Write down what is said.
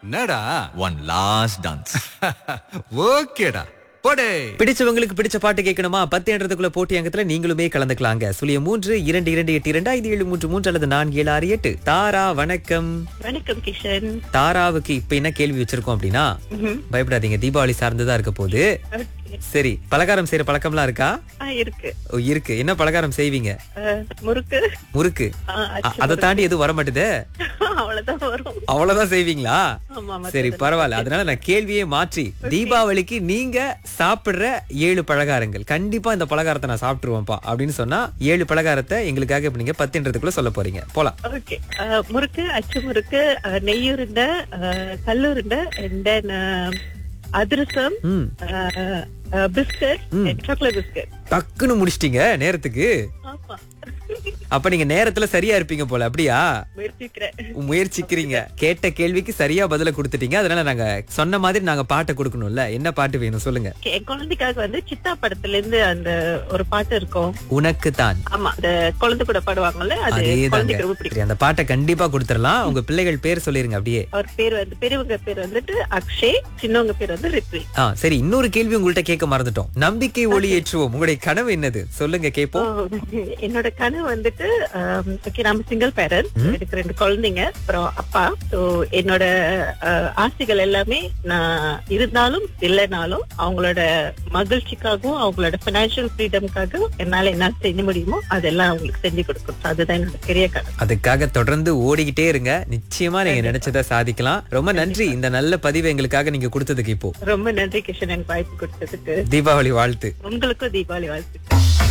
என்னடா one last dance ஓகேடா போடே பிடிச்சவங்களுக்கு பிடிச்ச பாட்டு கேட்கணுமா பத்து என்றதுக்குள்ள போட்டி அங்கத்துல நீங்களுமே கலந்துக்கலாங்க சுழிய மூன்று இரண்டு இரண்டு எட்டு இரண்டு ஐந்து ஏழு மூன்று மூன்று அல்லது நான்கு ஏழு ஆறு எட்டு தாரா வணக்கம் வணக்கம் கிஷன் தாராவுக்கு இப்ப என்ன கேள்வி வச்சிருக்கோம் அப்படின்னா ம்ஹும். பயப்படாதீங்க தீபாவளி சார்ந்ததா இருக்க போது Okay. சரி பலகாரம் செய்யற பழக்கம்லாம் இருக்கா ஆ, இருக்கு ஓ, இருக்கு என்ன பலகாரம் செய்வீங்க அஹ், முறுக்கு முறுக்கு ஆ, அ- அச்சு அதை தாண்டி எதுவும் வர மாட்டுதே அவ்வளவுதான் வரும் அவ்வளவுதான் செய்வீங்களா ஆமா மத்தது சரி பரவாயில்ல அதனால நான் கேள்வியே மாற்றி தீபாவளிக்கு நீங்க சாப்பிடுற ஏழு பலகாரங்கள் கண்டிப்பா இந்த பலகாரத்தை நான் சாப்பிட்டுருவேன்ப்பா அப்படின்னு சொன்னா ஏழு பலகாரத்தை எங்களுக்காக இப்ப நீங்க பத்துன்றதுக்குள்ள சொல்ல போறீங்க போலாம் ஓகே முறுக்கு அச்சு முறுக்கு அஹ், நெய்யுருண்டை அஹ், கல்லுருண்டை and then அஹ், அதிரசம் ம் பிஸ்கட் சாக்லேட் பிஸ்கட் டக்குன்னு முடிச்சிட்டீங்க நேரத்துக்கு ஆமா அப்ப நீங்க நேரத்துல சரியா இருப்பீங்க போல அப்படியா முயற்சிக்கிறேன் முயற்சிக்கிறீங்க கேட்ட கேள்விக்கு சரியா பதில கொடுத்துட்டீங்க அதனால நாங்க சொன்ன மாதிரி நாங்க பாட்டை கொடுக்கணும்ல என்ன பாட்டு வேணும் சொல்லுங்க Okay, என் குழந்தைக்காக வந்து சித்தா படத்துல இருந்து அந்த ஒரு பாட்டு இருக்கும் உனக்கு தான் ஆமா அந்த குழந்தை கூட பாடுவாங்கல்ல அது அதேதாங்க குழந்தைக்கு ரொம்ப பிடிக்கும் சரி, அந்த பாட்டை கண்டிப்பா கொடுத்துடலாம் உங்க பிள்ளைகள் பேர் சொல்லிருங்க அப்படியே அவர் பேர் வந்து பெரியவங்க பேர் வந்துட்டு அக்ஷய் சின்னவங்க பேர் வந்து ரித்வி ஆ சரி இன்னொரு கேள்வி உங்கள்ட்ட கேட்க மறந்துட்டோம் நம்பிக்கை ஒளி ஏற்றுவோம் உங்களுடைய கனவு என்னது சொல்லுங்க கேப்போம் ஓ, என்னோட கனவு வந்துட்டு ஓகே நம்ம சிங்கிள் பேரண்ட் எனக்கு ரெண்டு குழந்தைங்க அப்புறம் அப்பா ஸோ என்னோட அஹ், ஆசைகள் எல்லாமே நான் இருந்தாலும் இல்லைனாலும் அவங்களோட மகிழ்ச்சிக்காகவும் அவங்களோட பினான்சியல் ஃப்ரீடம்காகவும் என்னால என்ன செய்ய முடியுமோ அதெல்லாம் அவங்களுக்கு செஞ்சு கொடுக்கணும் அதுதான் என்னோட பெரிய கனவு அதுக்காக தொடர்ந்து ஓடிக்கிட்டே இருங்க நிச்சயமா நீங்க நினைச்சதை சாதிக்கலாம் ரொம்ப நன்றி இந்த நல்ல பதிவை எங்களுக்காக நீங்க கொடுத்ததுக்கு இப்போ ரொம்ப நன்றி கிஷன் எனக்கு வாய்ப்பு கொடுத்ததுக்கு தீபாவளி வாழ்த்து உங்களுக்கும் தீபாவளி வாழ்த்து